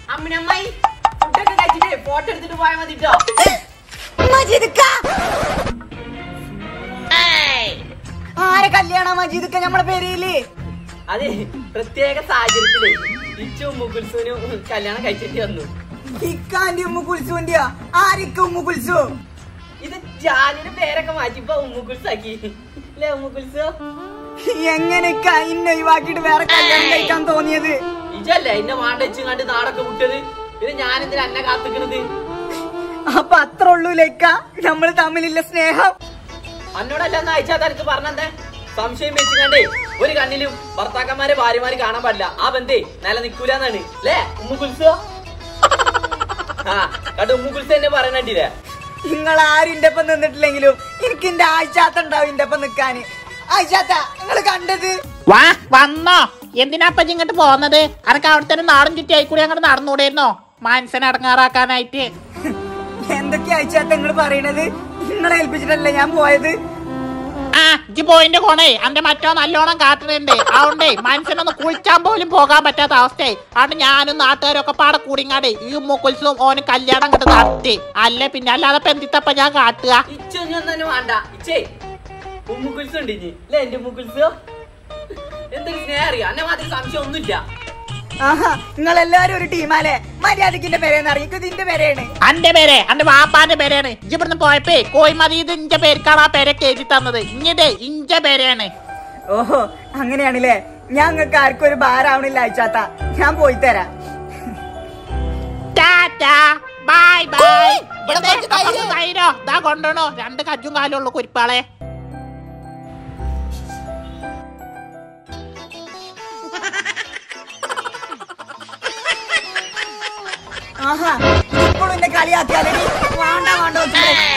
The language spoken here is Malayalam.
അമ്മിനമ്മായി ഫുഡൊക്കെ കഴിച്ചിട്ട് ഫോട്ടോ എടുത്തിട്ട് പോയാൽ മതി ട്ടോ. മജീദ്ക്ക ആരെ കല്യാണ മജീദ്ക്ക നമ്മളെ പേരില് അത് പ്രത്യേക സാഹചര്യത്തില് ഇച്ചും മുകുൽസുനും കല്യാണം കഴിച്ചിട്ട് വന്നു ഇക്കാന്റെ ഉമ്മ കുളിച്ചുണ്ടിയ ആരൊക്കെ ഉമ്മ കുളിച്ചു ഇത് ജാനിയുടെ പേരൊക്കെ മാറ്റി ഇപ്പൊ ഉമ്മുകുൽസാക്കി അല്ലേ ഉമ്മുകുൽസോ എങ്ങനെയൊക്കെ ഇന്നെ ഒഴിവാക്കിയിട്ട് വേറെ കല്യാണം കഴിക്കാൻ തോന്നിയത് ഇജല്ലേ എന്നെ വാണ്ടച്ചു കണ്ട് നാടൊക്കെ വിട്ടത് ഇത് ഞാനെന്തിനാ എന്നെ കാത്തിക്കണത് അപ്പൊ അത്ര ഉള്ളൂ ലേക്ക നമ്മൾ തമ്മിലുള്ള സ്നേഹം അന്നോടല്ല എന്ന് അയച്ചാ തനിക്ക് പറഞ്ഞെന്തേ സംശയം വെച്ചുകണ്ടേ ഒരു കണ്ണിലും ഭർത്താക്കന്മാരെ ഭാര്യമാര് കാണാൻ പാടില്ല ആ ബന്ധേ നില നിക്കൂലെന്നാണ് അല്ലേ ഉമ്മുകുൽസോ ആ കണ്ട് ഉമ്മുകുൽസ എന്നെ പറയണ്ടില്ലേ നിങ്ങൾ ആരും ഇന്റെ ഒപ്പം നിന്നിട്ടില്ലെങ്കിലും എനിക്ക് എന്റെ ആഴ്ചാത്ത ഉണ്ടാവും ഇന്റെ ഒപ്പം നിക്കാന് ആഴ്ചാത്ത നിങ്ങൾ കണ്ടത് വാ വന്നോ എന്തിനാപ്പ ഇങ്ങോട്ട് പോകുന്നത് അനക്ക് അവിടുത്തെ ഒരു നാടും ചുറ്റി ആയിക്കൂടി അങ്ങോട്ട് നടന്നുകൂടായിരുന്നോ മനസ്സിനെ അടങ്ങാറാക്കാനായിട്ട് എന്തൊക്കെയാ ആഴ്ചാത്ത നിങ്ങൾ പറയണത് നിങ്ങളെ ഏൽപ്പിച്ചിട്ടല്ലേ ഞാൻ പോയത് ആ ഇജ്ജ് പോയിന്റെ കോണേ അന്റെ മറ്റോ നല്ലോണം കാട്ടുന്നുണ്ട് അതുകൊണ്ടേ മനസ്സിനൊന്ന് കുളിച്ചാൻ പോലും പോകാൻ പറ്റാത്ത അവസ്ഥയായി അതുകൊണ്ട് ഞാനും നാട്ടുകാരും ഒക്കെ പാടെ കൂടിങ്ങാടെ ഈ മുക്കുൽസും ഓന് കല്യാണം കണ്ട് നടത്തി അല്ലേ പിന്നെ അല്ലാതെ ഇപ്പൊ എന്തിത്തപ്പ ഞാൻ കാട്ടുക ഇച്ചൊന്നും തന്നെ വേണ്ട ഇച്ചേ ഉമ്മുകുൽസ് ഉണ്ട് ഇനി അല്ലേ എന്റെ ഉമ്മുകുൽസോ എന്തൊരു സ്നേഹം അറിയാം എന്നെ മാത്രം സംശയം ഒന്നുമില്ല ആഹാ നിങ്ങൾ എല്ലാരും ഒരു ടീമാലേ മര്യാദക്ക് ഇന്റെ പേരെന്ന് അറിയിക്കും ഇത് ഇന്റെ പേരാണ് അന്റെ പേരെ അന്റെ വാപ്പാന്റെ പേരാണ് ഇജ്ജ് ഇവിടുന്ന് പോയപ്പേ കോയിമതി ഇത് ഇഞ്ച പേർക്കാണ് ആ പേരൊക്കെ എഴുതി തന്നത് ഇഞ്ഞതേ ഇഞ്ച പേരാണ് ഓഹോ അങ്ങനെയാണല്ലേ ഞാൻ നിങ്ങൾക്ക് ആർക്കും ഒരു ഭാരാവണില്ല അയച്ചാത്ത ഞാൻ പോയി തരാം ടാറ്റാ ബൈ ബൈ ഇവിടെ കുറച്ച് തൈര്. തൈരോ ദാ കൊണ്ടോണോ രണ്ട് കജ്ജും കാലും ഉള്ളു കുരിപ്പാളെ ആഹാ ഇപ്പോഴും എന്നെ കളിയാക്കിയാലേ വേണ്ട വേണ്ട വെച്ചിട്ട്